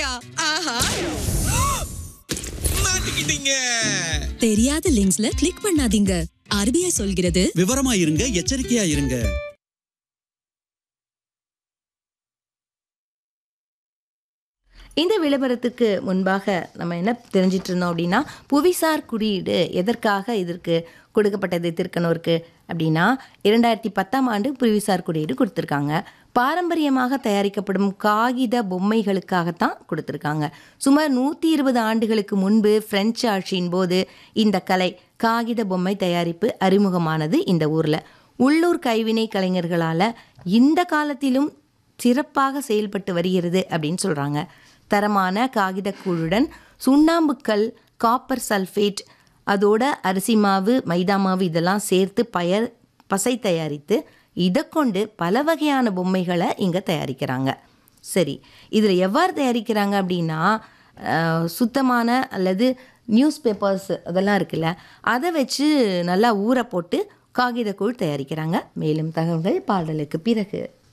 அப்படியா ஆஹா மாட்டிக்கிட்டீங்க தெரியாத லிங்க்ஸ்ல கிளிக் பண்ணாதீங்க ஆர்பிஐ சொல்கிறது விவரமா இருங்க எச்சரிக்கையா இருங்க இந்த விளம்பரத்துக்கு முன்பாக நம்ம என்ன தெரிஞ்சிட்டு இருந்தோம் அப்படின்னா புவிசார் குறியீடு எதற்காக இதற்கு கொடுக்கப்பட்டது திருக்கனூருக்கு அப்படின்னா இரண்டாயிரத்தி பத்தாம் ஆண்டு புவிசார் குறியீடு கொடுத்துருக்காங்க பாரம்பரியமாக தயாரிக்கப்படும் காகித பொம்மைகளுக்காகத்தான் கொடுத்துருக்காங்க சுமார் நூற்றி இருபது ஆண்டுகளுக்கு முன்பு பிரெஞ்சு ஆட்சியின் போது இந்த கலை காகித பொம்மை தயாரிப்பு அறிமுகமானது இந்த ஊரில் உள்ளூர் கைவினை கலைஞர்களால் இந்த காலத்திலும் சிறப்பாக செயல்பட்டு வருகிறது அப்படின்னு சொல்கிறாங்க தரமான காகிதக்கூழுடன் சுண்ணாம்புக்கல் காப்பர் சல்ஃபேட் அதோட அரிசி மாவு மைதா மாவு இதெல்லாம் சேர்த்து பயர் பசை தயாரித்து இதை கொண்டு பல வகையான பொம்மைகளை இங்கே தயாரிக்கிறாங்க சரி இதில் எவ்வாறு தயாரிக்கிறாங்க அப்படின்னா அஹ், சுத்தமான அல்லது நியூஸ் பேப்பர்ஸ் அதெல்லாம் இருக்குல்ல அதை வச்சு நல்லா ஊற போட்டு காகிதக்கூழ் தயாரிக்கிறாங்க மேலும் தகவல்கள் பாடலுக்கு பிறகு